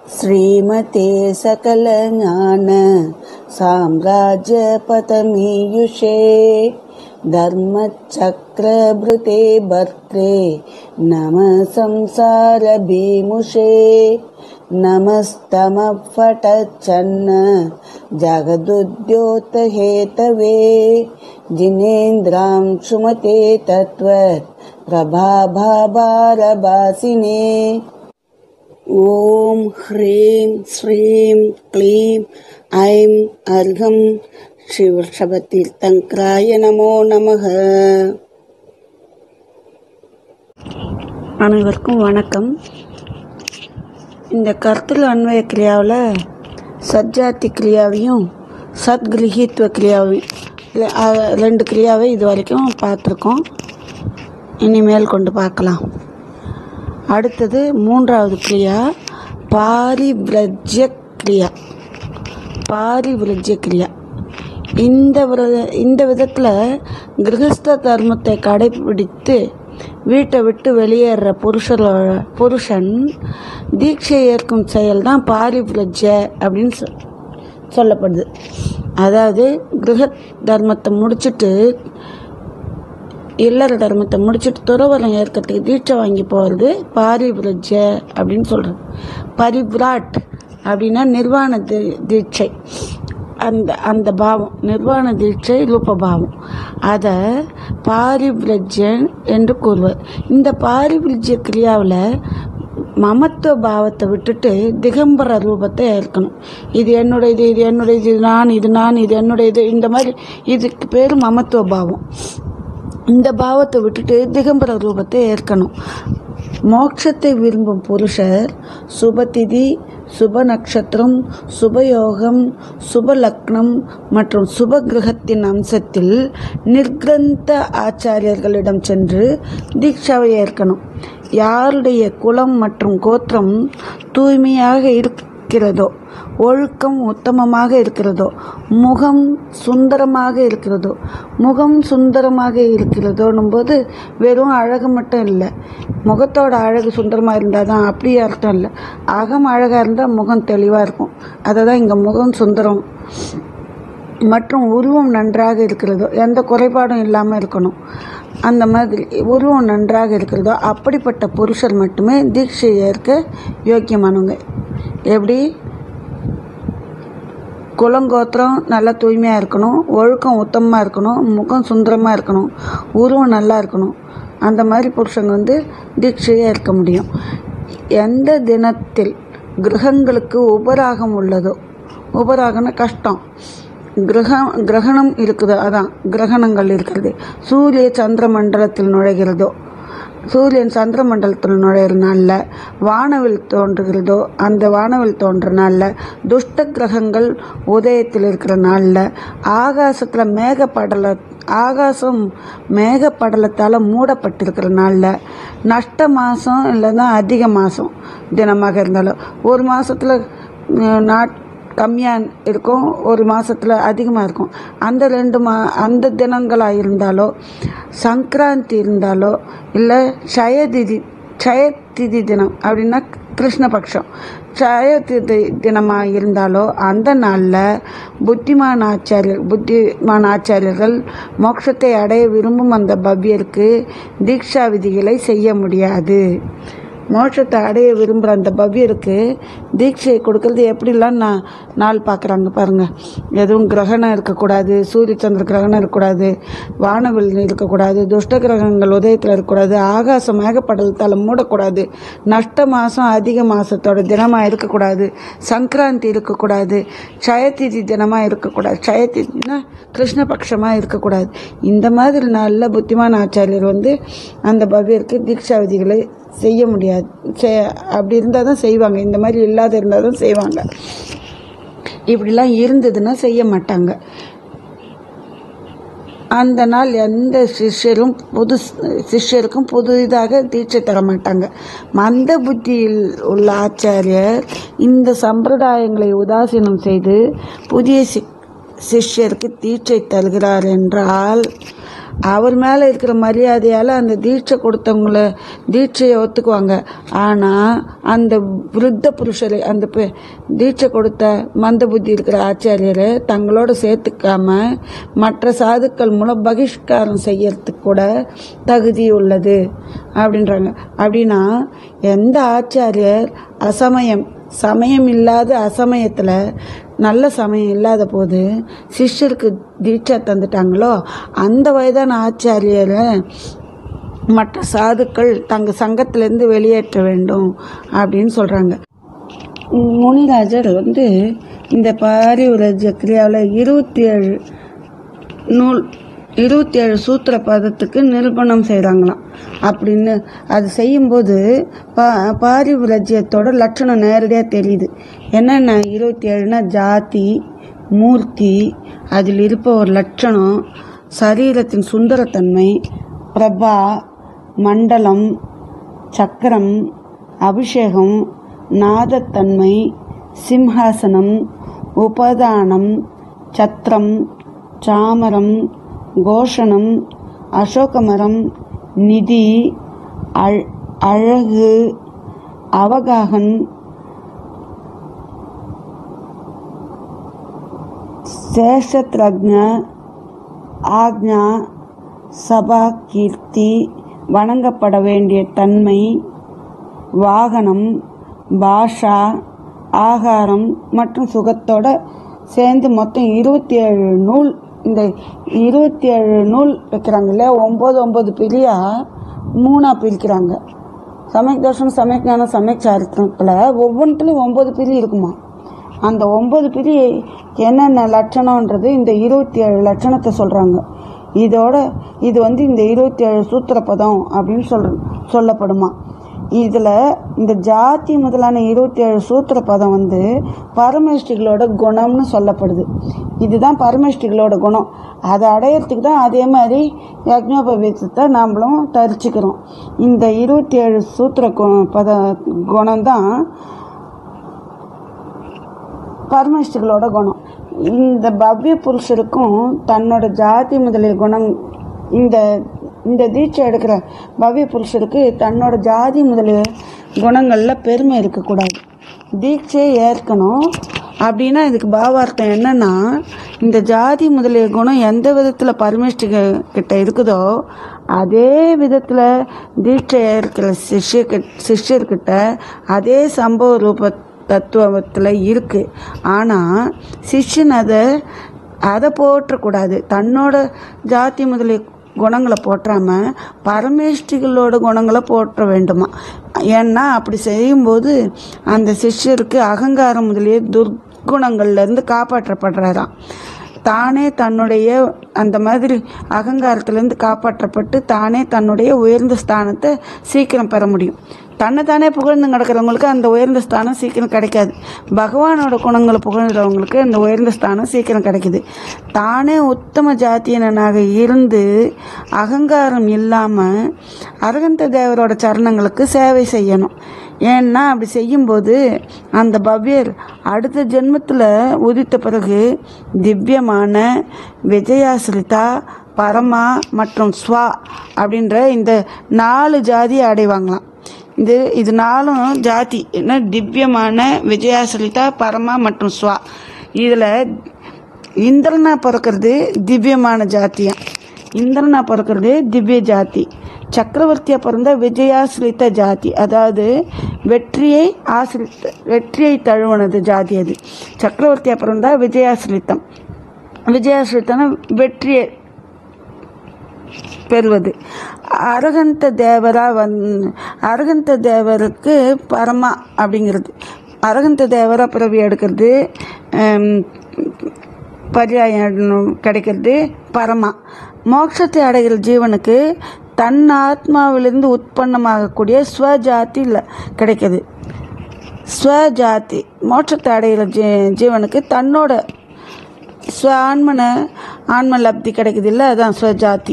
श्रीमते सकलज्ञान साम्राज्यपतमीयुषे धर्मचक्रभृते भर्त्रे नमः संसारभीमुषे नमस्तमः फटच्छन्न जगदुद्योतहेतवे जिनेन्द्रां सुमते तत्त्वत् प्रभाभारभासिने ॐ ह्रीं श्रीं क्लीं ऐं अर्घं शिवशबतीर्थङ्कराय நமோ நமக அனைவருக்கும் வணக்கம் இந்த கருத்தில் அன்வய கிரியாவில் சஜ்ஜாத்தி கிரியாவையும் சத்கிரகித்வ கிரியாவையும் இல்ல- அஹ் ரெண்டு கிரியாவை இது வரைக்கும் பார்த்துருக்கோம் இனிமேல் கொண்டு பார்க்கலாம் அடுத்தது மூன்றாவது கிரியா பாரிவிரஜ்ய கிரியா பாரிவிரஜ்ய கிரியா இந்த விர- இந்த விதத்தில் கிரகஸ்த தர்மத்தை கடைபிடித்து வீட்டை விட்டு வெளியேற புருஷரோட புருஷன் தீட்சை ஏற்கும் செயல் தான் பாரிவிரஜ்ய அப்படின்னு சொ- சொல்லப்படுது அதாவது கிரக தர்மத்தை முடிச்சிட்டு இல்லற தர்மத்தை முடிச்சுட்டு துறவரம் ஏற்கிறதுக்கு தீட்சை வாங்கி போகிறது பாரிவிரஜ்ய அப்படின்னு சொல்கிறது பரிவிராட் அப்படின்னா நிர்வாண தி- தீட்சை அந்த அந்த பாவம் நிர்வாண தீட்சை ரூபபாவம் அதை பாரிவிரஜ்யன் என்று கூறுவர் இந்த பாரிவிரஜ்ய கிரியாவில் மமத்துவ பாவத்தை விட்டுட்டு திகம்பர ரூபத்தை ஏற்கணும் இது என்னுடையது இது என்னுடையது இது நான் இது நான் இது என்னுடையது இந்த மாதிரி இதுக்கு பேர் மமத்துவ பாவம் இந்த பாவத்தை விட்டுட்டு திகம்பர ரூபத்தை ஏற்கணும் மோட்சத்தை விரும்பும் புருஷர் சுபதிதி சுப நட்சத்திரம் சுபயோகம் சுப லக்னம் மற்றும் சுப கிரகத்தின் அம்சத்தில் நிர்கிரந்த ஆச்சாரியர்களிடம் சென்று தீட்சாவை ஏற்கணும் யாருடைய குலம் மற்றும் கோத்திரம் தூய்மையாக இருக்கிறதோ ஒழுக்கம் உத்தமமாக இருக்கிறதோ முகம் சுந்தரமாக இருக்கிறதோ முகம் சுந்தரமாக இருக்கிறதோன்னும் போது வெறும் அழகு மட்டும் இல்லை முகத்தோட அழகு சுந்தரமாக இருந்தால் தான் அப்படி அர்த்தம் இல்லை அகம் அழகாக இருந்தால் முகம் தெளிவாக இருக்கும் அதை தான் இங்கே முகம் சுந்தரம் மற்றும் உருவம் நன்றாக இருக்கிறதோ எந்த குறைபாடும் இல்லாமல் இருக்கணும் அந்த மாதிரி உருவம் நன்றாக இருக்கிறதோ அப்படிப்பட்ட புருஷர் மட்டுமே தீட்சை ஏற்க யோக்கியமானவங்க எப்படி குலங்கோத்திரம் நல்லா தூய்மையாக இருக்கணும் ஒழுக்கம் உத்தமமாக இருக்கணும் முகம் சுந்தரமாக இருக்கணும் உருவம் நல்லா இருக்கணும் அந்த மாதிரி புருஷங்க வந்து தீட்சையே இருக்க முடியும் எந்த தினத்தில் கிரகங்களுக்கு உபராகம் உள்ளதோ உபராகம்னா கஷ்டம் கிரகம் கிரகணம் இருக்குது அதான் கிரகணங்கள் இருக்கிறது சூரிய சந்திர மண்டலத்தில் நுழைகிறதோ சூரியன் சந்திர மண்டலத்தில் நுழையிற நாளில் வானவில் தோன்றுகிறதோ அந்த வானவில் தோன்ற நாளில் துஷ்ட கிரகங்கள் உதயத்தில் இருக்கிற நாளில் ஆகாசத்தில் மேகப்படல ஆகாசம் மேகப்படலத்தால் மூடப்பட்டிருக்கிற நாளில் நஷ்ட மாதம் இல்லைன்னா அதிக மாதம் தினமாக இருந்தாலும் ஒரு மாதத்தில் நாட் கம்மியாக இருக்கும் ஒரு மாதத்தில் அதிகமாக இருக்கும் அந்த ரெண்டு மா அந்த தினங்களாக இருந்தாலோ சங்கராந்தி இருந்தாலோ இல்லை க்ஷயதிதி க்ஷயதிதி தினம் அப்படின்னா கிருஷ்ணபக்ஷம் க்ஷயதிதி தினமாக இருந்தாலோ அந்த நாளில் புத்திமான் ஆச்சாரியர் புத்திமான் ஆச்சாரியர்கள் மோட்சத்தை அடைய விரும்பும் அந்த பவ்யருக்கு தீக்ஷா விதிகளை செய்ய முடியாது மோட்சத்தை அடைய விரும்புகிற அந்த பவ்யருக்கு தீட்சையை கொடுக்கறது எப்படிலாம் நான் நாள் பார்க்குறாங்க பாருங்கள் எதுவும் கிரகணம் இருக்கக்கூடாது சூரிய சந்திர கிரகணம் இருக்கக்கூடாது வானவில் இருக்கக்கூடாது துஷ்ட கிரகங்கள் உதயத்தில் இருக்கக்கூடாது ஆகாசம் மேகப்படலத்தால் மூடக்கூடாது நஷ்ட மாதம் அதிக மாதத்தோட தினமாக இருக்கக்கூடாது சங்கராந்தி இருக்கக்கூடாது க்ஷயதிதி தினமாக இருக்கக்கூடாது க்ஷயதிதினா கிருஷ்ணபக்ஷமாக இருக்கக்கூடாது இந்த மாதிரி நல்ல புத்திமான ஆச்சாரியர் வந்து அந்த பவ்யருக்கு தீட்சா விதிகளை செய்ய முடியாது செ- அப்படி இருந்தால் தான் செய்வாங்க இந்த மாதிரி இல்லாத இருந்தால் தான் செய்வாங்க இப்படிலாம் இருந்ததுன்னா செய்ய மாட்டாங்க அந்த நாள் எந்த சிஷ்யரும் புது சிஷ்யருக்கும் புதிதாக தீட்சை தர மாட்டாங்க மந்த புத்தியில் உள்ள ஆச்சாரியர் இந்த சம்பிரதாயங்களை உதாசீனம் செய்து புதிய சி சிஷ்யருக்கு தீட்சை தருகிறார் என்றால் அவர் மேலே இருக்கிற மரியாதையால் அந்த தீட்சை கொடுத்தவங்கள தீட்சையை ஒத்துக்குவாங்க ஆனால் அந்த விருத்த புருஷரை அந்த பெ- தீட்சை கொடுத்த மந்த புத்தி இருக்கிற ஆச்சாரியரை தங்களோட சேர்த்துக்காம மற்ற சாதுக்கள் மூலம் பகிஷ்காரம் செய்யறதுக்கு கூட தகுதி உள்ளது அப்படின்றாங்க அப்படின்னா எந்த ஆச்சாரியர் அசமயம் சமயம் இல்லாத அசமயத்தில் நல்ல சமயம் இல்லாத போது சிஷ்யருக்கு தீட்சை தந்துட்டாங்களோ அந்த வயதான ஆச்சாரியரை மற்ற சாதுக்கள் தங்க சங்கத்திலேருந்து வெளியேற்ற வேண்டும் அப்படின்னு சொல்கிறாங்க முனிராஜர் வந்து இந்த பாரிவிரஜ கிரியாவில் இருபத்தி ஏழு நூல் இருபத்தி ஏழு சூத்திர பதத்துக்கு நிரூபணம் செய்கிறாங்களாம் அப்படின்னு அது செய்யும்போது பா பாரிவிரஜ்யத்தோட லட்சணம் நேரடியாக தெரியுது என்னென்ன இருபத்தி ஏழுனா ஜாதி மூர்த்தி அதில் இருப்ப ஒரு லட்சணம் சரீரத்தின் சுந்தரத்தன்மை பிரபா மண்டலம் சக்கரம் அபிஷேகம் நாதத்தன்மை சிம்ஹாசனம் உபதானம் சத்திரம் சாமரம் கோஷணம் அசோகமரம் நிதி அழ் அழகு அவகாகன் சேஷத்ரக்ஞ ஆக்ஞா சபா கீர்த்தி வணங்கப்பட வேண்டிய தன்மை வாகனம் பாஷா ஆகாரம் மற்றும் சுகத்தோட சேர்ந்து மொத்தம் இருபத்தி ஏழு நூல் இந்த இருபத்தி ஏழு நூல் வைக்கிறாங்க இல்லையா ஒம்பது ஒம்பது பிரியா மூணாக பிரிக்கிறாங்க சமயக் தோஷம் சமயக் ஞானம் சமயக் சாரித்திரத்தில் ஒவ்வொன்றுலையும் ஒம்பது பிரி இருக்குமா அந்த ஒம்பது பிரி என்னென்ன லட்சணன்றது இந்த இருபத்தி ஏழு லட்சணத்தை சொல்கிறாங்க இதோட இது வந்து இந்த இருபத்தி ஏழு சூத்திர பதம் அப்படின்னு சொல் சொல்லப்படுமா இதில் இந்த ஜாதி முதலான இருபத்தி ஏழு சூத்திர பதம் வந்து பரமேஷ்டிகளோட குணம்னு சொல்லப்படுது இதுதான் பரமேஷ்டிகளோட குணம் அதை அடையிறதுக்கு தான் அதே மாதிரி யக்ஞோபவீதத்தை நாமளும் தரிச்சுக்கிறோம் இந்த இருபத்தி ஏழு சூத்திர கு- பத குணம் தான் பரமேஷ்டிகளோட குணம் இந்த பவ்ய புருஷருக்கும் தன்னோட ஜாதி முதலிய குணம் இந்த இந்த தீட்சை எடுக்கிற பவ்ய புருஷருக்கு தன்னோட ஜாதி முதலிய குணங்களில் பெருமை இருக்கக்கூடாது தீட்சையை ஏற்கணும் அப்படின்னா இதுக்கு பாவார்த்தம் என்னன்னா இந்த ஜாதி முதலிய குணம் எந்த விதத்தில் பரமேஷ்டிக கிட்ட இருக்குதோ அதே விதத்தில் தீட்சை ஏற்கிற சிஷ்ய சிஷ்யர்கிட்ட அதே சம்பவ ரூப தத்துவத்தில் இருக்குது ஆனால் சிஷ்யன் அதை அதை போற்றக்கூடாது தன்னோட ஜாதி முதலிய குணங்களை போற்றாம பரமேஷ்டிகளோட குணங்களை போற்ற வேண்டுமா ஏன்னா அப்படி செய்யும்போது அந்த சிஷ்யருக்கு அகங்காரம் முதலிய துர்குணங்கள்லேருந்து காப்பாற்றப்படுறாராம் தானே தன்னுடைய அந்த மாதிரி அகங்காரத்திலேருந்து காப்பாற்றப்பட்டு தானே தன்னுடைய உயர்ந்த ஸ்தானத்தை சீக்கிரம் பெற முடியும் தன்னை தானே புகழ்ந்து கிடக்கிறவங்களுக்கு அந்த உயர்ந்த ஸ்தானம் சீக்கிரம் கிடைக்காது பகவானோட குணங்களை புகழ்கிறவங்களுக்கு அந்த உயர்ந்த ஸ்தானம் சீக்கிரம் கிடைக்குது தானே உத்தம ஜாத்தியனாக இருந்து அகங்காரம் இல்லாமல் அரகந்த தேவரோட சரணங்களுக்கு சேவை செய்யணும் ஏன்னா அப்படி செய்யும்போது அந்த பவ்யர் அடுத்த ஜென்மத்தில் உதித்த பிறகு திவ்யமான விஜயாசிரிதா பரமா மற்றும் ஸ்வா அப்படின்ற இந்த நாலு ஜாதியை அடைவாங்களாம் இது இது நாலும் ஜாதி என்ன திவ்யமான விஜயாசிரிதா பரமா மற்றும் ஸ்வா இதில் இந்திரனா பிறக்கிறது திவ்யமான ஜாத்தியம் இந்திரனா பிறக்கிறது திவ்ய ஜாதி சக்கரவர்த்தியாக பிறந்த விஜயாசிரித்த ஜாதி அதாவது வெற்றியை ஆசிரித்த வெற்றியை தழுவனது ஜாதி அது சக்கரவர்த்தியாக பிறந்தா விஜயாசிரித்தம் விஜயாசிரித்தன வெற்றியை பெறுவது அரகந்த தேவரா வந் அரகந்த தேவருக்கு பரமா அப்படிங்கிறது அரகந்த தேவரா பிறவி எடுக்கிறது ஹம், பர்யாயம் கிடைக்கிறது பரமா மோட்சத்தை அடைகிற ஜீவனுக்கு தன் ஆத்மாவிலிருந்து உற்பத்தமாகக்கூடிய ஸ்வஜாதி இல்ல- கிடைக்குது ஸ்வஜாதி மோட்சத்தை அடைகிற ஜீ ஜீவனுக்கு தன்னோட ஸ்வ ஆன்மன ஆன்ம லப்தி கிடைக்குது இல்லை அதான் ஸ்வஜாதி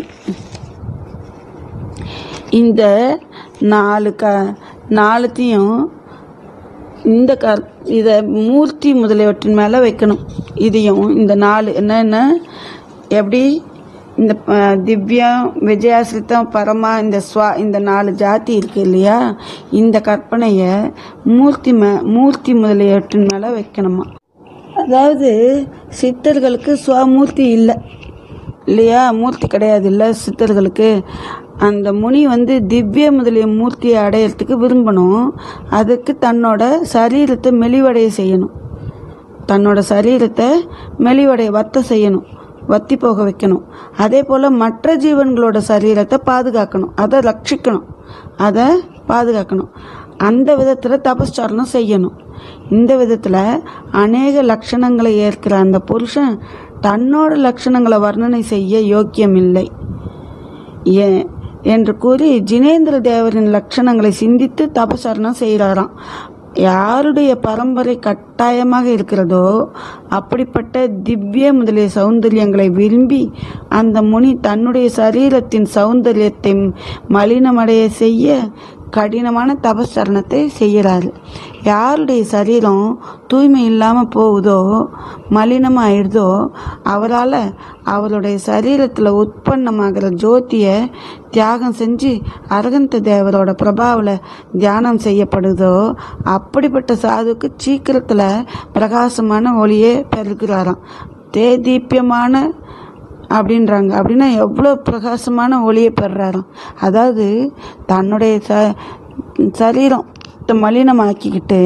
இந்த நாலு க நாலுத்தையும் இந்த க இதை மூர்த்தி முதலியவற்றின் மேலே வைக்கணும் இதையும் இந்த நாலு என்னென்ன எப்படி இந்த அஹ், திவ்யம் விஜயாசிரித்தம் பரமா இந்த ஸ்வா இந்த நாலு ஜாதி இருக்கு இல்லையா இந்த கற்பனையை மூர்த்தி ம மூர்த்தி முதலியவற்றின் மேலே வைக்கணுமா அதாவது சித்தர்களுக்கு ஸ்வமூர்த்தி இல்லை இல்லையா மூர்த்தி கிடையாது இல்லை சித்தர்களுக்கு அந்த முனி வந்து திவ்ய முதலிய மூர்த்தியை அடையிறதுக்கு விரும்பணும் அதுக்கு தன்னோட சரீரத்தை மெலிவடைய செய்யணும் தன்னோட சரீரத்தை மெலிவடைய வத்த செய்யணும் வத்தி போக வைக்கணும் அதே போல் மற்ற ஜீவன்களோட சரீரத்தை பாதுகாக்கணும் அதை ரட்சிக்கணும் அதை பாதுகாக்கணும் அந்த விதத்தில் தபஸ்சாரணம் செய்யணும் இந்த விதத்தில் அநேக லட்சணங்களை ஏற்கிற அந்த புருஷன் தன்னோட லட்சணங்களை வர்ணனை செய்ய யோக்கியமில்லை ஏன் என்று கூறி ஜினேந்திர தேவரின் லட்சணங்களை சிந்தித்து தபசரணம் செய்கிறாராம் யாருடைய பரம்பரை கட்டாயமாக இருக்கிறதோ அப்படிப்பட்ட திவ்ய முதலிய சௌந்தரியங்களை விரும்பி அந்த முனி தன்னுடைய சரீரத்தின் சௌந்தரியத்தை மலினமடைய செய்ய கடினமான தபசரணத்தை செய்கிறாரு யாருடைய சரீரம் தூய்மை இல்லாமல் போகுதோ மலினமாயிடுதோ அவரால் அவருடைய சரீரத்தில் உற்பத்தமாகிற ஜோதியை தியாகம் செஞ்சு அரகந்த தேவரோட பிரபாவில் தியானம் செய்யப்படுதோ அப்படிப்பட்ட சாதுக்கு சீக்கிரத்தில் பிரகாசமான ஒளியே பெருக்கிறாராம் தேதீப்பியமான அப்படின்றாங்க அப்படின்னா எவ்வளோ பிரகாசமான ஒளியை பெறுறாராம் அதாவது தன்னுடைய ச சரீரம் மலினமாக்கிக்கிட்டு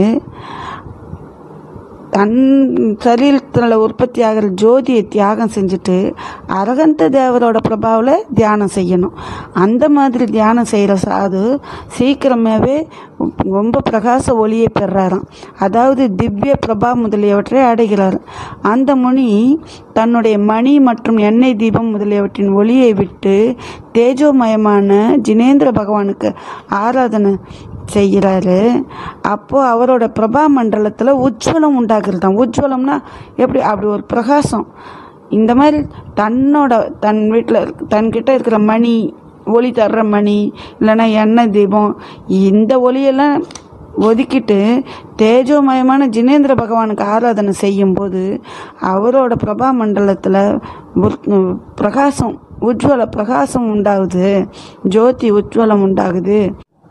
தன் சரீரத்தில் உற்பத்தி ஆகிற ஜோதியை தியாகம் செஞ்சுட்டு அரகந்த தேவரோட பிரபாவில் தியானம் செய்யணும் அந்த மாதிரி தியானம் செய்கிற சாது சீக்கிரமாகவே ரொம்ப பிரகாச ஒளியை பெறாராம் அதாவது திவ்ய பிரபா முதலியவற்றை அடைகிறார் அந்த முனி தன்னுடைய மணி மற்றும் எண்ணெய் தீபம் முதலியவற்றின் ஒளியை விட்டு தேஜோமயமான ஜினேந்திர பகவானுக்கு ஆராதனை செய்கிறாரு அப்போ அவரோட பிரபா மண்டலத்தில் உஜ்வலம் உண்டாக்குறதாம் உஜ்வலம்னா எப்படி அப்படி ஒரு பிரகாசம் இந்த மாதிரி தன்னோட தன் வீட்டில் தன்கிட்ட இருக்கிற மணி ஒளி தர்ற மணி இல்லைன்னா எண்ணெய் தீபம் இந்த ஒளியெல்லாம் ஒதுக்கிட்டு தேஜோமயமான ஜினேந்திர பகவானுக்கு ஆராதனை செய்யும்போது அவரோட பிரபா மண்டலத்தில் உற்- பிரகாசம் உஜ்வல பிரகாசம் உண்டாகுது ஜோதி உஜ்வலம் உண்டாகுது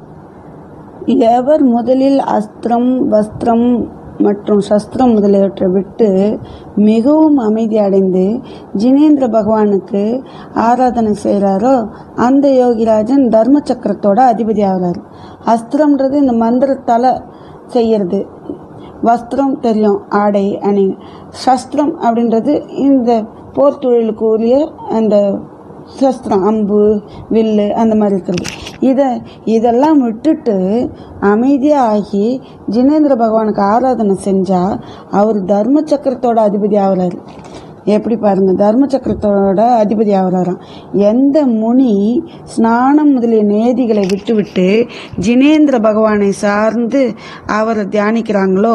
எவர் முதலில் அஸ்திரம் வஸ்திரம் மற்றும் சஸ்திரம் முதலியவற்றை விட்டு மிகவும் அமைதி அடைந்து ஜினேந்திர பகவானுக்கு ஆராதனை செய்கிறாரோ அந்த யோகிராஜன் தர்ம சக்கரத்தோட அதிபதி ஆகிறார் அஸ்திரம்ன்றது இந்த மந்திரத்தால் செய்யறது வஸ்திரம் தெரியும் ஆடை அணி சஸ்திரம் அப்படின்றது இந்த போர் தொழிலுக்கு உரிய அந்த சஸ்திரம் அம்பு வில்லு அந்த மாதிரி இருக்கிறது இதை இதெல்லாம் விட்டுட்டு அமைதியாக ஆகி ஜினேந்திர பகவானுக்கு ஆராதனை செஞ்சால் அவர் தர்ம சக்கரத்தோட அதிபதி ஆகிறாரு எப்படி பாருங்க தர்ம சக்கரத்தோட அதிபதி ஆகிறாராம் எந்த முனி ஸ்நானம் முதலிய நேதிகளை விட்டுவிட்டு ஜினேந்திர பகவானை சார்ந்து அவரை தியானிக்கிறாங்களோ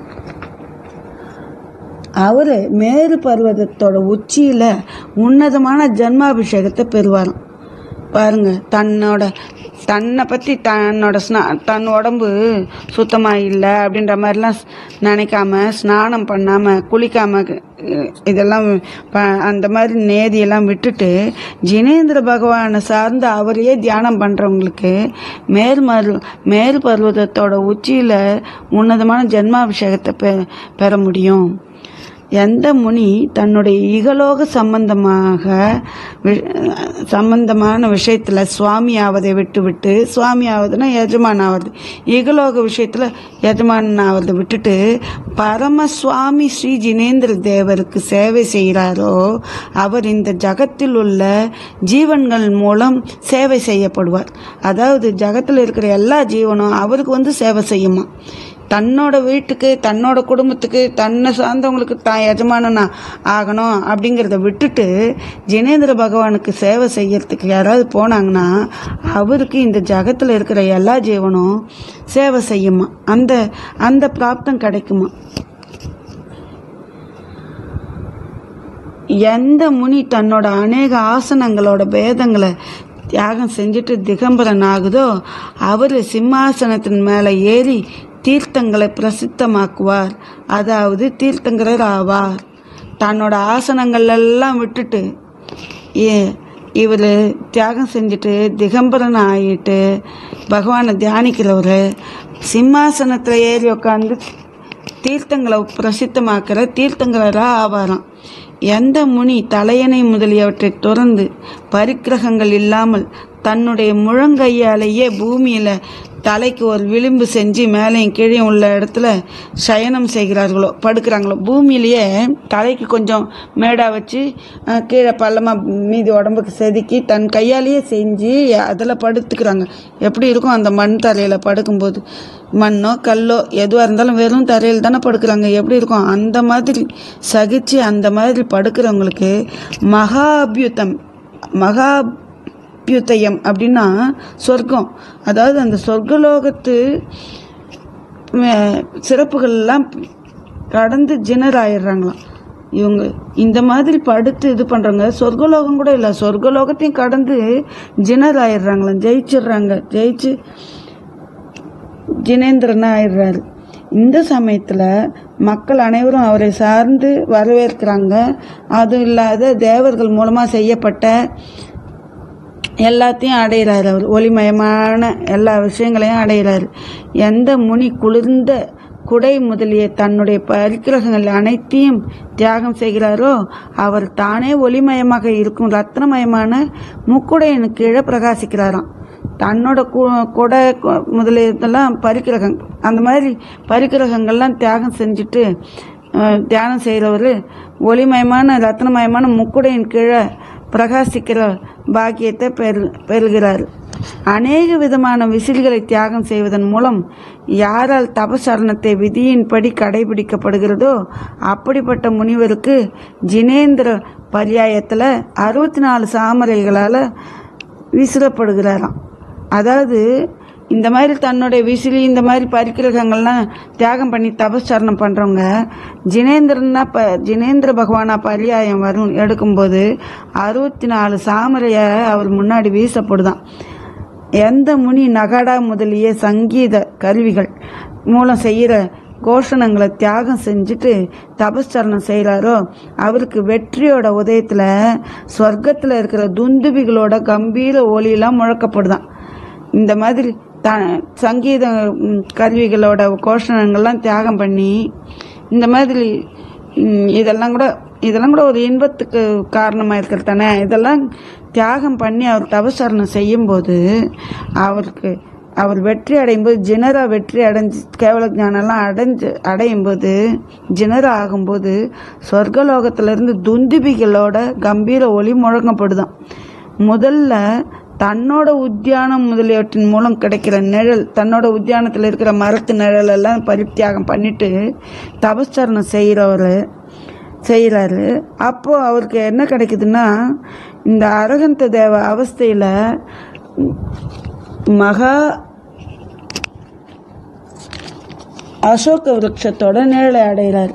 அவர் மேரு பர்வதத்தோட உச்சியில உன்னதமான ஜன்மாபிஷேகத்தை பெறுவாராம் பாருங்க தன்னோட தன்னை பற்றி தன்னோட ஸ்நா தன் உடம்பு சுத்தமாக இல்லை அப்படின்ற மாதிரிலாம் ஸ்- நினைக்காம ஸ்நானம் பண்ணாமல் குளிக்காம அஹ், இதெல்லாம் ப அந்த மாதிரி நேதியெல்லாம் விட்டுட்டு ஜினேந்திர பகவானை சார்ந்து அவரையே தியானம் பண்ணுறவங்களுக்கு மேல் மரு மேல் பர்வதத்தோட உச்சியில் உன்னதமான ஜென்மாபிஷேகத்தை பெ பெற முடியும் எந்த முனி தன்னுடைய இகலோக சம்பந்தமாக வி- சம்பந்தமான விஷயத்தில் சுவாமி ஆவதை விட்டுவிட்டு சுவாமி ஆவதுன்னா எஜமான் ஆவது இகலோக விஷயத்தில் எஜமான் ஆவதை விட்டுட்டு பரமசுவாமி ஸ்ரீ ஜினேந்திர தேவருக்கு சேவை செய்கிறாரோ அவர் இந்த ஜகத்தில் உள்ள ஜீவன்கள் மூலம் சேவை செய்யப்படுவார் அதாவது ஜகத்தில் இருக்கிற எல்லா ஜீவனும் அவருக்கு வந்து சேவை செய்யுமா தன்னோட வீட்டுக்கு தன்னோட குடும்பத்துக்கு தன்னை சார்ந்தவங்களுக்கு தான் எஜமானனா ஆகணும் அப்படிங்கிறத விட்டுட்டு ஜினேந்திர பகவானுக்கு சேவை செய்யறதுக்கு யாராவது போனாங்கன்னா அவருக்கு இந்த ஜகத்தில் இருக்கிற எல்லா ஜீவனும் சேவை செய்யுமா அந்த அந்த பிராப்தம் கிடைக்குமா எந்த முனி தன்னோட அநேக ஆசனங்களோட பேதங்களை தியாகம் செஞ்சுட்டு திகம்பரன் ஆகுதோ அவர் சிம்மாசனத்தின் மேலே ஏறி தீர்த்தங்களை பிரசித்தமாக்குவார் அதாவது தீர்த்தங்கரர் ஆவார் தன்னோட ஆசனங்கள் எல்லாம் விட்டுட்டு இவர் தியாகம் செஞ்சுட்டு திகம்பரன் ஆகிட்டு பகவானை தியானிக்கிறவர் சிம்மாசனத்தில் ஏறி உட்காந்து தீர்த்தங்களை பிரசித்தமாக்கிற தீர்த்தங்கராக ஆவாராம் எந்த முனி தலையணை முதலியவற்றை துறந்து பரிக்கிரகங்கள் இல்லாமல் தன்னுடைய முழங்கையாலேயே பூமியில் தலைக்கு ஒரு விளிம்பு செஞ்சு மேலேயும் கீழே உள்ள இடத்துல சயனம் செய்கிறார்களோ படுக்கிறாங்களோ பூமியிலேயே தலைக்கு கொஞ்சம் மேடாக வச்சு அஹ், கீழே பள்ளமாக மீதி உடம்புக்கு செதுக்கி தன் கையாலேயே செஞ்சு அதில் படுத்துக்கிறாங்க எப்படி இருக்கும் அந்த மண் தரையில் படுக்கும்போது மண்ணோ கல்லோ எதுவாக இருந்தாலும் வெறும் தரையில் தானே படுக்கிறாங்க எப்படி இருக்கும் அந்த மாதிரி சகிச்சு அந்த மாதிரி படுக்கிறவங்களுக்கு மகாபியுத்தம் மகா அபியுதயம் அப்படின்னா சொர்க்கம் அதாவது அந்த சொர்க்கலோகத்து அஹ், சிறப்புகள்லாம் கடந்து ஜினர் ஆயிடுறாங்களாம் இவங்க இந்த மாதிரி படுத்து இது பண்ணுறவங்க சொர்க்கலோகம் கூட இல்லை சொர்க்கலோகத்தையும் கடந்து ஜினர் ஆயிடுறாங்களாம் ஜெயிச்சிடுறாங்க ஜெயிச்சு ஜினேந்திரனா ஆயிடுறாரு இந்த சமயத்தில் மக்கள் அனைவரும் அவரை சார்ந்து வரவேற்கிறாங்க அதுவும் இல்லாத தேவர்கள் மூலமாக செய்யப்பட்ட எல்லாத்தையும் அடைகிறாரு அவர் ஒளிமயமான எல்லா விஷயங்களையும் அடைகிறாரு எந்த முனி குளிர்ந்த குடை முதலிய தன்னுடைய பரிக்கிரகங்கள் அனைத்தையும் தியாகம் செய்கிறாரோ அவர் தானே ஒளிமயமாக இருக்கும் ரத்னமயமான முக்குடையின் கீழே பிரகாசிக்கிறாராம் தன்னோட கு கொடை கொ- முதலியதெல்லாம் பரிக்கிரகம் அந்த மாதிரி பரிக்கிரகங்கள்லாம் தியாகம் செஞ்சுட்டு அஹ், தியானம் செய்கிறவர் ஒளிமயமான ரத்னமயமான முக்குடையின் கீழே பிரகாசிக்கிற பாக்கியத்தை பெறு பெறுகிறார் அநேக விதமான விசில்களை தியாகம் செய்வதன் மூலம் யாரால் தபசரணத்தை விதியின்படி கடைபிடிக்கப்படுகிறதோ அப்படிப்பட்ட முனிவருக்கு ஜினேந்திர பர்யாயத்தில் அறுபத்தி நாலு சாமரைகளால் விசிறப்படுகிறாராம் அதாவது இந்த மாதிரி தன்னுடைய விசிலி இந்த மாதிரி பரிக்கிரகங்கள்லாம் தியாகம் பண்ணி தபஸ்சரணம் பண்ணுறவங்க ஜினேந்திரனா ப ஜினேந்திர பகவானா பரியாயம் வரும் எடுக்கும்போது அறுபத்தி நாலு சாமரையை அவர் முன்னாடி வீசப்படுதான் எந்த முனி நகடா முதலிய சங்கீத கருவிகள் மூலம் செய்கிற கோஷணங்களை தியாகம் செஞ்சுட்டு தபஸ்சரணம் செய்கிறாரோ அவருக்கு வெற்றியோட உதயத்தில் சொர்க்கத்தில் இருக்கிற துந்துபிகளோட கம்பீர ஒலியெல்லாம் முழக்கப்படுதான் இந்த மாதிரி த சங்கீத ம், கருவிகளோட கோஷணங்கள்லாம் தியாகம் பண்ணி இந்த மாதிரி ம், இதெல்லாம் கூட இதெல்லாம் கூட ஒரு இன்பத்துக்கு காரணமாக இருக்கிறது தானே இதெல்லாம் தியாகம் பண்ணி அவர் தபசரணம் செய்யும்போது அவருக்கு அவர் வெற்றி அடையும் போது ஜினரா வெற்றி அடைஞ்சு கேவல ஞானம்லாம் அடைஞ்சு அடையும் போது ஜினரா ஆகும்போது சொர்க்கலோகத்திலிருந்து துந்துபிகளோட கம்பீர ஒளி முழங்கப்படுதாம் முதல்ல தன்னோட உத்தியானம் முதலியவற்றின் மூலம் கிடைக்கிற நிழல் தன்னோட உத்தியானத்தில் இருக்கிற மரத்து நிழல் எல்லாம் பரித்தியாகம் பண்ணிட்டு தபஸ்சரணம் செய்கிறவர் செய்கிறாரு அப்போது அவருக்கு என்ன கிடைக்குதுன்னா இந்த அரகந்த தேவ அவஸ்தையில் மகா அசோக விருட்சத்தோட நிழலை அடைகிறார்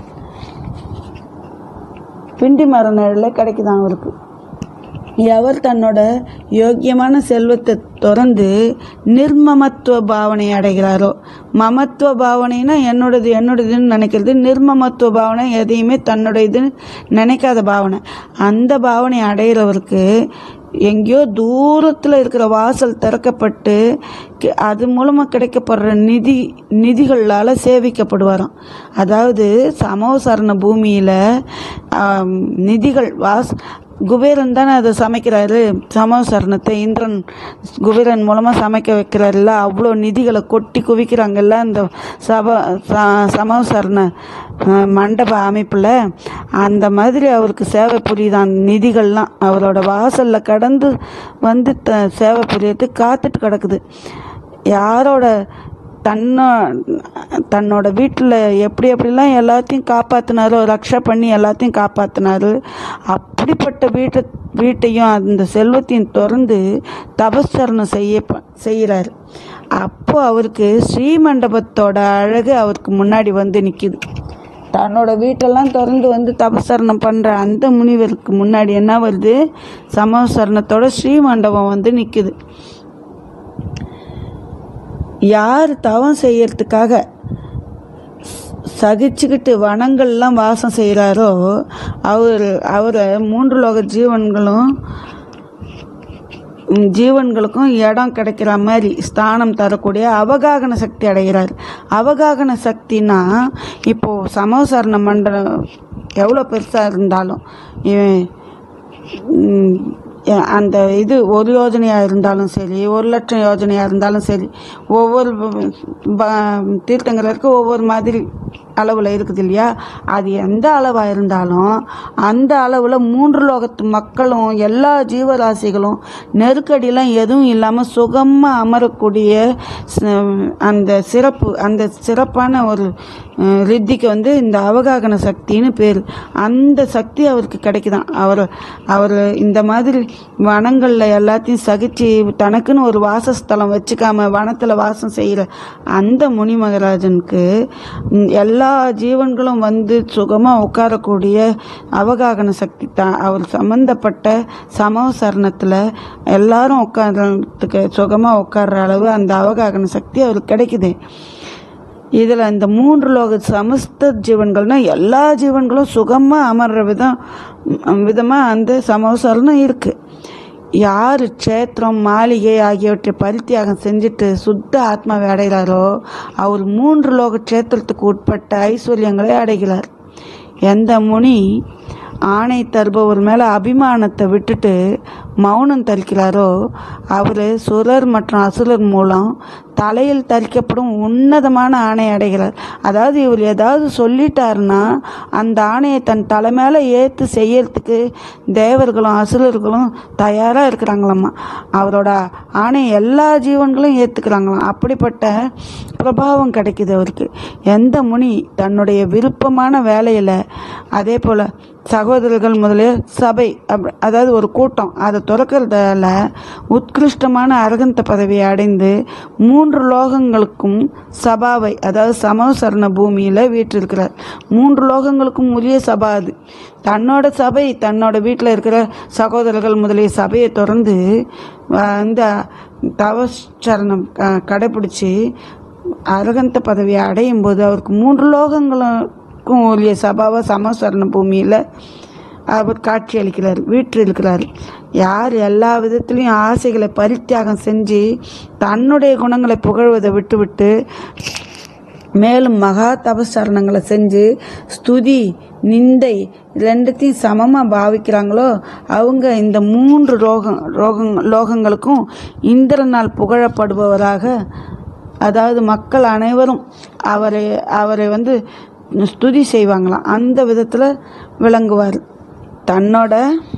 பிண்டி மர நிழலே கிடைக்குதான் அவருக்கு எவர் தன்னோட யோக்கியமான செல்வத்தை திறந்து நிர்மமத்துவ பாவனை அடைகிறாரோ மமத்துவ பாவனைனா என்னோடது என்னோடதுன்னு நினைக்கிறது நிர்மமத்துவ பாவனை எதையுமே தன்னுடையதுன்னு நினைக்காத பாவனை அந்த பாவனை அடைகிறவருக்கு எங்கேயோ தூரத்தில் இருக்கிற வாசல் திறக்கப்பட்டு கி- அது மூலமாக கிடைக்கப்படுற நிதி நிதிகளால் சேவிக்கப்படுவாராம் அதாவது சமோசரண பூமியில் நிதிகள் வாஸ் குபேரன் தானே அதை சமைக்கிறாரு சமோசரணத்தை இந்திரன் குபேரன் மூலமாக சமைக்க வைக்கிறாருல்ல அவ்வளோ நிதிகளை கொட்டி குவிக்கிறாங்கல்ல அந்த சப ச- சமோசரண அஹ், மண்டப அமைப்பில் அந்த மாதிரி அவருக்கு சேவை புரியுதான் நிதிகள்லாம் அவரோட வாசலில் கடந்து வந்து த சேவை புரியறதுக்கு காத்துட்டு கிடக்குது யாரோட தன்னோ தன்னோட வீட்டில் எப்படி எப்படிலாம் எல்லாத்தையும் காப்பாற்றினாரோ ரக்ஷா பண்ணி எல்லாத்தையும் காப்பாற்றினாரு அப்படிப்பட்ட வீட்டை வீட்டையும் அந்த செல்வத்தையும் திறந்து தபஸ்சரணம் செய்ய செய்கிறாரு அப்போ அவருக்கு ஸ்ரீமண்டபத்தோட அழகு அவருக்கு முன்னாடி வந்து நிற்கிது தன்னோட வீட்டெல்லாம் திறந்து வந்து தபசரணம் பண்ணுற அந்த முனிவருக்கு முன்னாடி என்ன வருது சமசரணத்தோட ஸ்ரீமண்டபம் வந்து நிற்குது யார் தவம் செய்யறதுக்காக சகிச்சுக்கிட்டு வனங்கள்லாம் வாசம் செய்கிறாரோ அவர் அவரை மூன்று லோக ஜீவன்களும் ம், ஜீவன்களுக்கும் இடம் கிடைக்கிற மாதிரி ஸ்தானம் தரக்கூடிய அவகாகன சக்தி அடைகிறார் அவகாகன சக்தினா இப்போ சமோசரண மண்டலம் எவ்வளோ பெருசாக இருந்தாலும் இவன் ம், எ- அந்த இது ஒரு யோஜனையாக இருந்தாலும் சரி ஒரு லட்சம் யோஜனையாக இருந்தாலும் சரி ஒவ்வொரு ப- ப- தீர்த்தங்கருக்கு ஒவ்வொரு மாதிரி அளவில் இருக்குது இல்லையா அது எந்த அளவாக இருந்தாலும் அந்த அளவில் மூன்று லோகத்து மக்களும் எல்லா ஜீவராசிகளும் நெருக்கடியெலாம் எதுவும் இல்லாமல் சுகமாக அமரக்கூடிய ச- அந்த சிறப்பு அந்த சிறப்பான ஒரு அஹ், ரித்திக்கு வந்து இந்த அவகாகன சக்தின்னு பேர் அந்த சக்தி அவருக்கு கிடைக்குதான் அவர் அவர் இந்த மாதிரி வனங்களில் எல்லாத்தையும் சகிச்சு தனக்குன்னு ஒரு வாசஸ்தலம் வச்சுக்காம வனத்தில் வாசம் செய்கிற அந்த முனி மகராஜனுக்கு ம், எல்லா ஜீவன்களும் வந்து சுகமாக உட்காரக்கூடிய அவகாகன சக்தி தான் அவர் சம்பந்தப்பட்ட சமவ சரணத்தில் எல்லாரும் உட்கார்றதுக்கு சுகமாக உட்கார்ற அளவு அந்த அவகாகன சக்தி அவருக்கு கிடைக்குது இதில் இந்த மூன்று லோக சமஸ்த ஜீவன்கள்னா எல்லா ஜீவன்களும் சுகமாக அமர்ற விதம் விதமாக அந்த சமோசரணம் இருக்குது யார் க்ஷேத்திரம் மாளிகை ஆகியவற்றை பரித்தியாகம் செஞ்சுட்டு சுத்த ஆத்மாவை அடைகிறாரோ அவர் மூன்று லோக க்ஷேத்திரத்துக்கு உட்பட்ட ஐஸ்வர்யங்களை அடைகிறார் எந்த முனி ஆணை தருபவர் மேலே அபிமானத்தை விட்டுட்டு மௌனம் தரிக்கிறாரோ அவர் சுரர் மற்றும் அசுரர் மூலம் தலையில் தரிக்கப்படும் உன்னதமான ஆணை அடைகிறார் அதாவது இவர் ஏதாவது சொல்லிட்டாருன்னா அந்த ஆணையை தன் தலை மேலே ஏற்று செய்யறதுக்கு தேவர்களும் அசுரர்களும் தயாராக இருக்கிறாங்களாம்மா அவரோட ஆணை எல்லா ஜீவன்களும் ஏற்றுக்கிறாங்களாம் அப்படிப்பட்ட பிரபாவம் கிடைக்குது அவருக்கு எந்த முனி தன்னுடைய விருப்பமான வேலையில் அதே போல் சகோதரர்கள் முதலிய சபை அப் அதாவது ஒரு கூட்டம் அதை துறக்கிறதால உத்கிருஷ்டமான அரகந்த பதவியை அடைந்து மூன்று லோகங்களுக்கும் சபாவை அதாவது சமவசரண பூமியில் வீற்றிருக்கிறார் மூன்று லோகங்களுக்கும் உரிய சபா அது தன்னோட சபை தன்னோட வீட்டில் இருக்கிற சகோதரர்கள் முதலிய சபையை திறந்து இந்த தவச்சரணம் க கடைப்பிடிச்சி அரகந்த பதவியை அடையும் போது அவருக்கு மூன்று லோகங்களுக்கும் உரிய சபாவை சமஸ்வரண பூமியில் அவர் காட்சி அளிக்கிறார் வீற்றிருக்கிறார் யார் எல்லா விதத்திலையும் ஆசைகளை பரித்தியாகம் செஞ்சு தன்னுடைய குணங்களை புகழ்வதை விட்டுவிட்டு மேலும் மகா தபசரணங்களை செஞ்சு ஸ்துதி நிந்தை ரெண்டுத்தையும் சமமாக பாவிக்கிறாங்களோ அவங்க இந்த மூன்று ரோகம் ரோகங் லோகங்களுக்கும் இந்திரனால் புகழப்படுபவராக அதாவது மக்கள் அனைவரும் அவரை அவரை வந்து ஸ்துதி செய்வாங்களாம் அந்த விதத்தில் விளங்குவார் தன்னோட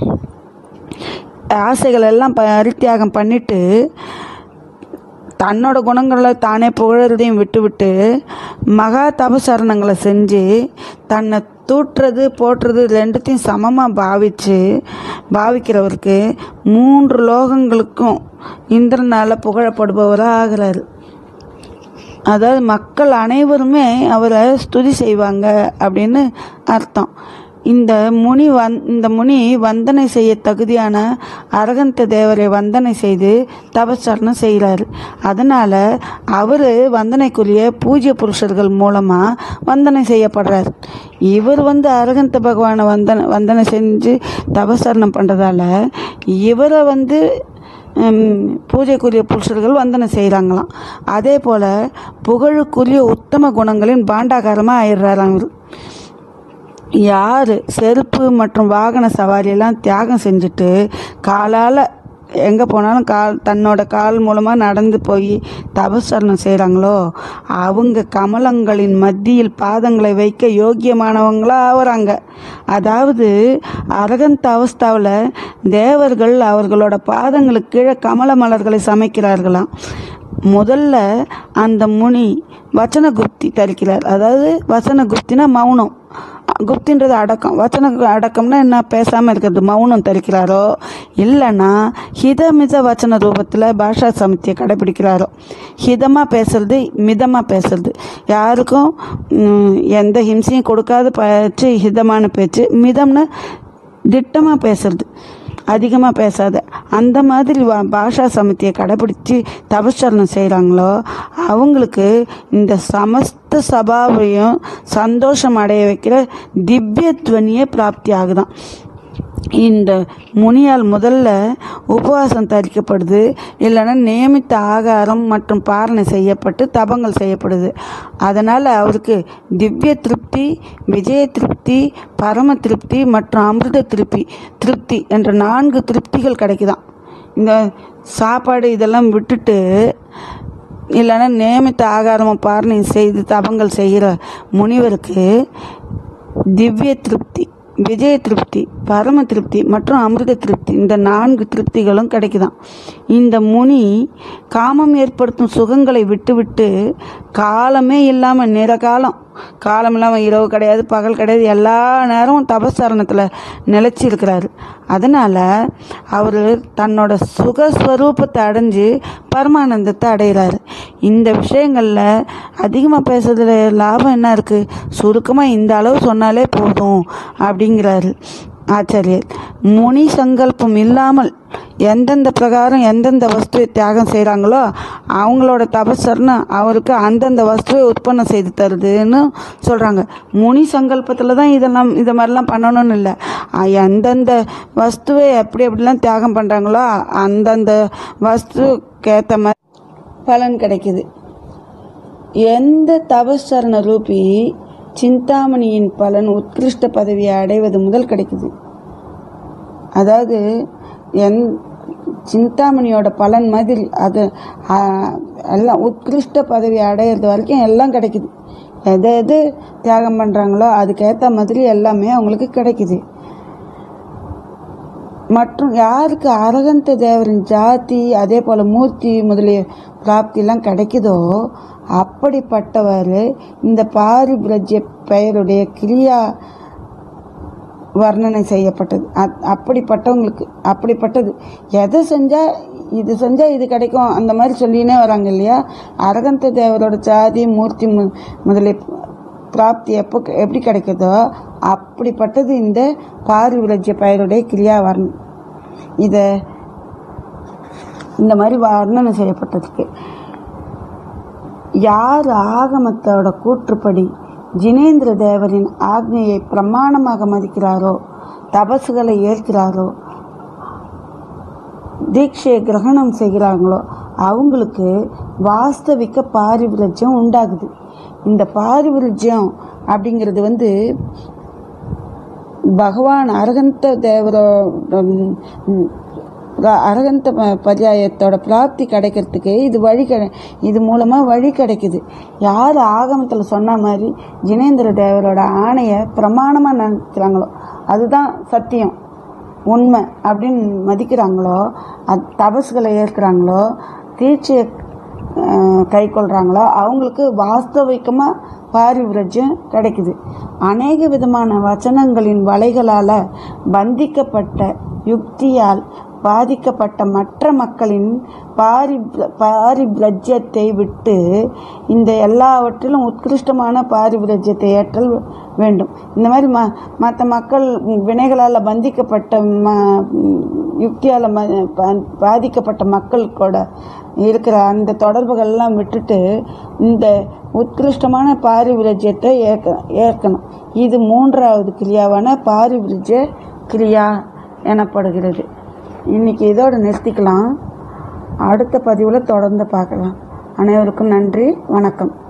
ஆசைகள் எல்லாம் பரித்தியாகம் பண்ணிட்டு தன்னோட குணங்களை தானே புகழறதையும் விட்டுவிட்டு மகா தபசரணங்களை செஞ்சு தன்னை தூற்றுறது போற்றுறது ரெண்டுத்தையும் சமமாக பாவிச்சு பாவிக்கிறவருக்கு மூன்று லோகங்களுக்கும் இந்திரனால் புகழப்படுபவராக ஆகிறாரு அதாவது மக்கள் அனைவருமே அவரை ஸ்துதி செய்வாங்க அப்படின்னு அர்த்தம் இந்த முனி வந் இந்த முனி வந்தனை செய்ய தகுதியான அரகந்த தேவரை வந்தனை செய்து தபசரணம் செய்கிறார் அதனால் அவர் வந்தனைக்குரிய பூஜ்ய புருஷர்கள் மூலமாக வந்தனை செய்யப்படுறார் இவர் வந்து அரகந்த பகவானை வந்தனை வந்தனை செஞ்சு தபசரணம் பண்ணுறதால இவரை வந்து ஹம், பூஜைக்குரிய புருஷர்கள் வந்தனை செய்கிறாங்களாம் அதே போல் புகழுக்குரிய உத்தம குணங்களின் பாண்டாகாரமாக ஆயிடுறாராம் இவர் யார் செருப்பு மற்றும் வாகன சவாரியெல்லாம் தியாகம் செஞ்சுட்டு காலால் எங்கே போனாலும் கால் தன்னோட கால் மூலமாக நடந்து போய் தபசரணம் செய்கிறாங்களோ அவங்க கமலங்களின் மத்தியில் பாதங்களை வைக்க யோக்கியமானவங்களாக ஆகுறாங்க அதாவது அரகந்த அவஸ்தாவில் தேவர்கள் அவர்களோட பாதங்களுக்கு கீழே கமல மலர்களை சமைக்கிறார்களாம் முதல்ல அந்த முனி வச்சன குப்தி தரிக்கிறார் அதாவது வசன குப்தினா மௌனம் குப்தின்றது அடக்கம் வச்சன அடக்கம்னா என்ன பேசாமல் இருக்கிறது மௌனம் தரிக்கிறாரோ இல்லைன்னா ஹிதமித வச்சன ரூபத்தில் பாஷா சமித்தியை கடைபிடிக்கிறாரோ ஹிதமாக பேசுறது மிதமாக பேசுறது யாருக்கும் ம், எந்த ஹிம்சையும் கொடுக்காத பேச்சு ஹிதமான பேச்சு மிதம்னா திட்டமாக பேசுறது அதிகமாக பேசாத அந்த மாதிரி வா- பாஷா சமித்தியை கடைபிடிச்சி தபசரணம் செய்கிறாங்களோ அவங்களுக்கு இந்த சமஸ்த சபாவையும் சந்தோஷம் அடைய வைக்கிற திவ்ய துவனியே பிராப்தி ஆகுதாம் இந்த முனியால் முதல்ல உபவாசம் தரிக்கப்படுது இல்லைன்னா நியமித்த ஆகாரம் மற்றும் பாரணை செய்யப்பட்டு தபங்கள் செய்யப்படுது அதனால் அவருக்கு திவ்ய திருப்தி விஜய திருப்தி பரம திருப்தி மற்றும் அமிர்த திருப்தி திருப்தி என்ற நான்கு திருப்திகள் கிடைக்குதாம் இந்த சாப்பாடு இதெல்லாம் விட்டுட்டு இல்லைன்னா நியமித்த ஆகாரமும் பாரணை செய்து தபங்கள் செய்கிற முனிவருக்கு திவ்ய திருப்தி விஜய திருப்தி பரம திருப்தி மற்றும் அமிர்த திருப்தி இந்த நான்கு திருப்திகளும் கிடைக்குதாம் இந்த முனி காமம் ஏற்படுத்தும் சுகங்களை விட்டுவிட்டு காலமே இல்லாமல் நிறகாலம் காலம் இல்லாமல் இரவு கிடையாது பகல் கிடையாது எல்லா நேரமும் தபசரணத்தில் நிலைச்சி இருக்கிறாரு அதனால் அவர் தன்னோட சுகஸ்வரூபத்தை அடைஞ்சு பரமானந்தத்தை அடைகிறாரு இந்த விஷயங்களில் அதிகமாக பேசுறதுல லாபம் என்ன இருக்குது சுருக்கமாக இந்த அளவு சொன்னாலே போதும் அப்படிங்கிறாரு ஆச்சாரியர் முனி சங்கல்பம் இல்லாமல் எந்தெந்த பிரகாரம் எந்தெந்த வஸ்துவை தியாகம் செய்கிறாங்களோ அவங்களோட தபசர்னு அவருக்கு அந்தந்த வஸ்துவை உற்பத்தி செய்து தருதுன்னு சொல்கிறாங்க முனி சங்கல்பத்தில் தான் இதெல்லாம் இதை மாதிரிலாம் பண்ணணும்னு இல்லை அஹ் எந்தெந்த வஸ்துவை எப்படி எப்படிலாம் தியாகம் பண்ணுறாங்களோ அந்தந்த வஸ்துக்கேற்ற மாதிரி பலன் கிடைக்குது எந்த தபஸ்சரண ரூபி சிந்தாமணியின் பலன் உத்கிருஷ்ட பதவியை அடைவது முதல் கிடைக்குது அதாவது என் சிந்தாமணியோட பலன் மாதிரி அது ஆ, எல்லாம் உத்கிருஷ்ட பதவி அடையிறது வரைக்கும் எல்லாம் கிடைக்குது எதை எது தியாகம் பண்ணுறாங்களோ அதுக்கேற்ற மாதிரி எல்லாமே அவங்களுக்கு கிடைக்குது மற்றும் யாருக்கு அரகந்த தேவரின் ஜாதி அதே போல் மூர்த்தி முதலிய பிராப்திலாம் கிடைக்குதோ அப்படிப்பட்டவர் இந்த பாரிபிரஜ்ய பெயருடைய கிரியா வர்ணனை செய்யப்பட்டது அப் அப்படிப்பட்டவங்களுக்கு அப்படிப்பட்டது எதை செஞ்சால் இது செஞ்சால் இது கிடைக்கும் அந்த மாதிரி சொல்லினே வராங்க இல்லையா அரகந்த தேவரோட ஜாதி மூர்த்தி மு முதலிய பிராப்தி எப்போ எப்படி கிடைக்குதோ அப்படிப்பட்டது இந்த பாரிவிரஜ்ய பெயருடைய கிரியா வர்ணம் இதை இந்த மாதிரி வர்ணனை செய்யப்பட்டிருக்கு யார் ஆகமத்தோட கூற்றுப்படி ஜினேந்திர தேவரின் ஆக்ஞையை பிரமாணமாக மதிக்கிறாரோ தபசுகளை ஏற்கிறாரோ தீட்சையை கிரகணம் செய்கிறாங்களோ அவங்களுக்கு வாஸ்தவிக்க பாரிவிரஜ்யம் உண்டாகுது இந்த பாரிவிரஜ்யம் அப்படிங்கிறது வந்து பகவான் அரகந்த தேவரோட ம், ர- அரகந்த ப- பர்யாயத்தோட பிராப்தி கிடைக்கிறதுக்கு இது வழி கிடை இது மூலமாக வழி கிடைக்குது யார் ஆகமத்தில் சொன்ன மாதிரி ஜினேந்திர தேவரோட ஆணையை பிரமாணமாக நினைக்கிறாங்களோ அதுதான் சத்தியம் உண்மை அப்படின்னு மதிக்கிறாங்களோ அது தபசுகளை ஏற்கிறாங்களோ தீட்சையை கை கொள்கிறாங்களோ அவங்களுக்கு வாஸ்தவிகமாக பாரிவிரஜ்யம் கிடைக்குது அநேக விதமான வச்சனங்களின் வலைகளால் பந்திக்கப்பட்ட யுக்தியால் பாதிக்கப்பட்ட மற்ற மக்களின் பாரி பாரிபிரஜ்யத்தை விட்டு இந்த எல்லாவற்றிலும் உத்கிருஷ்டமான பாரிபிரஜ்யத்தை ஏற்றல் வேண்டும் இந்த மாதிரி ம மற்ற மக்கள் வினைகளால் பந்திக்கப்பட்ட ம யுக்தியால் ம பா- பாதிக்கப்பட்ட மக்கள் கூட இருக்கிற அந்த தொடர்புகள்லாம் விட்டுட்டு இந்த உத்கிருஷ்டமான பாரிவிரஜ்யத்தை ஏற்க ஏற்கணும் இது மூன்றாவது கிரியாவான பாரிவிரஜ்ய கிரியா எனப்படுகிறது இன்னைக்கு இதோட நிறுத்திக்கலாம் அடுத்த பதிவில் தொடர்ந்து பார்க்கலாம் அனைவருக்கும் நன்றி வணக்கம்